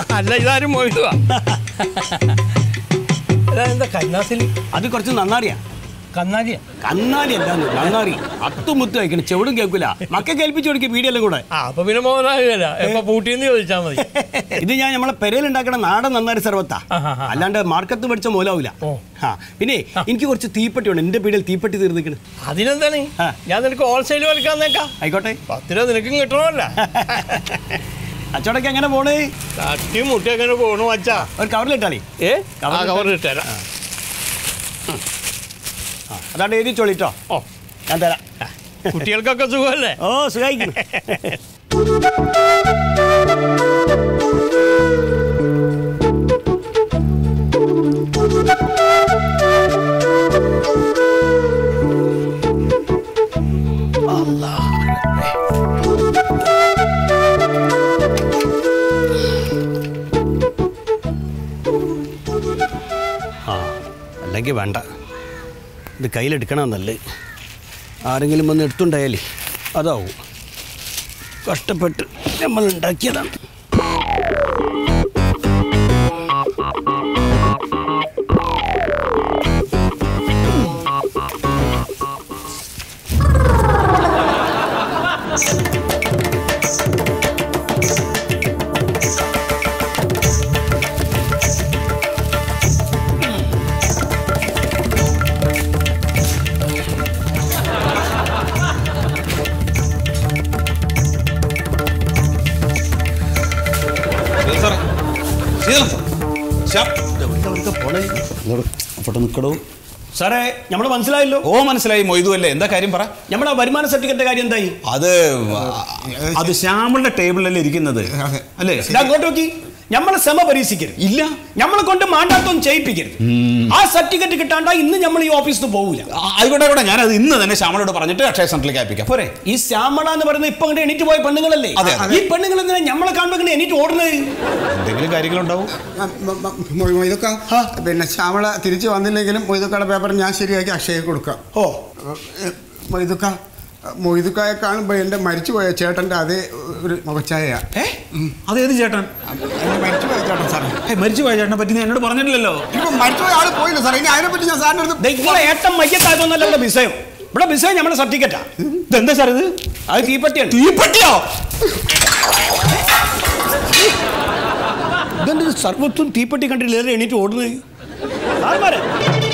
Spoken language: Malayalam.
അല്ല ഇതാരും മൊയ്തുവാ എന്താ കന്നാസിൽ അത് കുറച്ച് നന്നാറിയാ കന്നാലിയ കന്നാലി എന്താന്ന് നന്നാറി അത്തുമുത്ത് കഴിക്കണം ചെവിടും കേൾക്കൂല മക്ക കേൾപ്പിച്ചു കൊടുക്കുക വീഡിയോയിലും കൂടെ ആ അപ്പൊ പിന്നെ മോനാകില്ല എപ്പൊ പൂട്ടിന്ന് ചോദിച്ചാ മതി ഇത് ഞാൻ നമ്മളെ പെരയിൽ ഉണ്ടാക്കണ നാടൻ നന്നാരി സർവത്താ ആഹാ. അല്ലാണ്ട് മാർക്കത്ത് മേടിച്ച മൂലാവൂല ഓ. ആ പിന്നെ എനിക്ക് കുറച്ച് തീപ്പെട്ടി ഉണ്ട് എന്റെ പീടിയിൽ തീപ്പെട്ടി തീർന്നിക്കണ് അതിനെന്താണ് ആ. ഞാൻ നിനക്ക് ഹോൾസെയിൽ വലിക്കാന്നേക്കാം ആയിക്കോട്ടെ പത്ത് രൂപ നിനക്കും കിട്ടണമല്ല അച്ചോടൊക്കെ എങ്ങനെ പോണേ തട്ടി മുട്ടി അങ്ങനെ പോണു അച്ഛാ ഒരു കവറിലിട്ടാളി ഏ കവറിൽ കവർ ഇട്ടേരാ ആ, അതാണ്ട് എഴുതി ചോളിട്ടോ ഓ ഞാൻ തരാം കുട്ടികൾക്കൊക്കെ സുഖമല്ലേ ഓ സുഖായിക്കുന്നു ആ അല്ലെങ്കിൽ വേണ്ട ഇത് കയ്യിലെടുക്കണം നല്ലത് ആരെങ്കിലും വന്ന് എടുത്തുണ്ടായാലേ അതാവും കഷ്ടപ്പെട്ട് നമ്മൾ ഉണ്ടാക്കിയതാണ് സാറേ ശീതളം ശ്യാം അവിടെ നിൽക്കടോ സാറേ നമ്മൾ മനസ്സിലായല്ലോ ഓ മനസ്സിലായി മൊയ്തു അല്ലേ എന്താ കാര്യം പറ നമ്മുടെ വരുമാന സർട്ടിഫിക്കറ്റ് കാര്യം എന്തായി അത് അത് ശ്യാമളുടെ ടേബിളിലല്ലേ ഇരിക്കുന്നത് അല്ലേ ഇത് അങ്ങോട്ട് നോക്കി നമ്മളെ സമ പരീക്ഷിക്കരുത് ഇല്ല നമ്മളെ കൊണ്ട് മാണ്ടാത്തൊന്നും ചെയ്യിപ്പിക്കരുത് ആ സർട്ടിഫിക്കറ്റ് കിട്ടാണ്ട ഇന്ന് നമ്മൾ ഈ ഓഫീസിൽ നിന്ന് പോകൂല ആ, ആയിക്കോട്ടെ ആയിക്കോട്ടെ ഞാനത് ഇന്ന് തന്നെ ശ്യാമളോട് പറഞ്ഞിട്ട് അക്ഷയ സെന്ററിലേക്ക് അയപ്പിക്കാം പോരെ ഈ ശ്യാമള എന്ന് പറയുന്നത് ഇപ്പൊ അങ്ങോട്ട് എണീറ്റ് പോയ പെണ്ണുങ്ങളല്ലേ അതെ, അതെ. ഈ പെണ്ണുങ്ങൾ എന്തിനാ നമ്മളെ കാണുമ്പോൾ ഇങ്ങനെ എണീറ്റ് ഓടുന്നത് എന്തെങ്കിലും കാര്യങ്ങളുണ്ടാവും മൊയ്തൊക്ക പിന്നെ ശ്യാമള തിരിച്ചു വന്നില്ലെങ്കിലും മൊയ്തൊക്കയുടെ പേപ്പർ ഞാൻ ശരിയാക്കി അക്ഷയക്ക് കൊടുക്കാം ഓ മൊയ്തുക്ക മൊയ്തുക്കായെ കാണുമ്പോൾ എൻ്റെ മരിച്ചുപോയ ചേട്ടൻ്റെ അതേ ഒരു മുഖച്ഛായ ഏ അതേത് ചേട്ടൻ എൻ്റെ മരിച്ചുപോയ ചേട്ടൻ സാറേ ഏ മരിച്ചു പോയ ചേട്ടനെ പറ്റി നീ എന്നോട് പറഞ്ഞിട്ടില്ലല്ലോ ഇപ്പം മരിച്ചുപോയ ആൾ പോയില്ല സാറേ ഇനി അതിനെപ്പറ്റി ഞാൻ സാറിൻ്റെ അടുത്ത് ദേ, നിങ്ങളെ ഏട്ടം മയ്യത്തായതൊന്നല്ല ഇവിടെ വിഷയം ഇവിടെ വിഷയം നമ്മുടെ സർട്ടിഫിക്കറ്റാ ഇതെന്താ സാർ ഇത് അത് തീപ്പട്ടിയാണ് തീപ്പെട്ടിയോ ഇതെന്ത് സർവത്തും തീപ്പെട്ടി കണ്ടിട്ട് എണീറ്റ് ഓടുന്നത് ആൾമാരെ